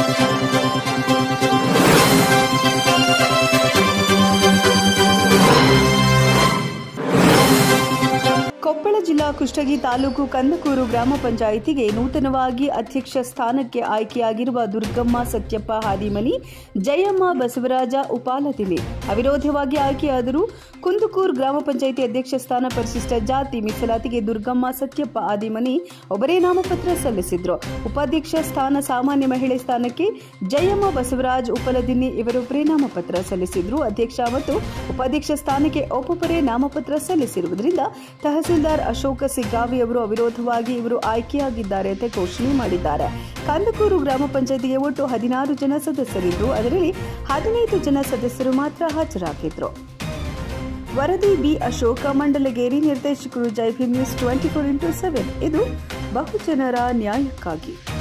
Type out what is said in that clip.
ಕೊಪ್ಪಳ ಜಿಲ್ಲಾ ಕುಷ್ಟಗಿ ತಾಲೂಕು ಕಂದಕೂರು ಗ್ರಾಮ ಪಂಚಾಯಿತಿಗೆ ನೂತನವಾಗಿ ಅಧ್ಯಕ್ಷ ಸ್ಥಾನಕ್ಕೆ ಆಯ್ಕೆಯಾಗಿರುವ ದುರ್ಗಮ್ಮ ಸತ್ಯಪ್ಪ ಹಾದಿಮನಿ ಜಯಮ್ಮ ಬಸವರಾಜ ಉಪಾಲತಿಲಿ ಅವಿರೋಧವಾಗಿ ಆಯ್ಕೆಯಾದರೂ ಕುಂದಕೂರು ಗ್ರಾಮ ಪಂಚಾಯಿತಿ ಅಧ್ಯಕ್ಷ ಸ್ಥಾನ ಪರಿಶಿಷ್ಟ ಜಾತಿ ಮೀಸಲಾತಿಗೆ ದುರ್ಗಮ್ಮ ಸತ್ಯಪ್ಪ ಆದಿಮನಿ ಒಬ್ಬರೇ ನಾಮಪತ್ರ ಸಲ್ಲಿಸಿದ್ರು ಉಪಾಧ್ಯಕ್ಷ ಸ್ಥಾನ ಸಾಮಾನ್ಯ ಮಹಿಳೆ ಸ್ಥಾನಕ್ಕೆ ಜಯಮ್ಮ ಬಸವರಾಜ್ ಉಪಲದಿನ್ನಿ ಇವರೊಬ್ಬರೇ ನಾಮಪತ್ರ ಸಲ್ಲಿಸಿದ್ರು ಅಧ್ಯಕ್ಷ ಮತ್ತು ಉಪಾಧ್ಯಕ್ಷ ಸ್ಥಾನಕ್ಕೆ ಒಬ್ಬೊಬ್ಬರೇ ನಾಮಪತ್ರ ಸಲ್ಲಿಸಿರುವುದರಿಂದ ತಹಸೀಲ್ದಾರ್ ಅಶೋಕ ಸಿಗ್ಗಾವಿ ಅವರು ಅವಿರೋಧವಾಗಿ ಇವರು ಆಯ್ಕೆಯಾಗಿದ್ದಾರೆ ಅಂತ ಘೋಷಣೆ ಮಾಡಿದ್ದಾರೆ ಕಂದಕೂರು ಗ್ರಾಮ ಪಂಚಾಯತಿಗೆ ಒಟ್ಟು ಹದಿನಾರು ಜನ ಸದಸ್ಯರಿದ್ದು ಅದರಲ್ಲಿ ಹದಿನೈದು ಜನ ಸದಸ್ಯರು ಮಾತ್ರ ಹಾಜರಾಗಿದ್ರು ವರದಿ ಬಿ ಅಶೋಕ ಮಂಡಲಗೇರಿ ನಿರ್ದೇಶಕರು Jai Bhim news twenty four into seven ಇದು ಬಹುಜನರ ನ್ಯಾಯಕ್ಕಾಗಿ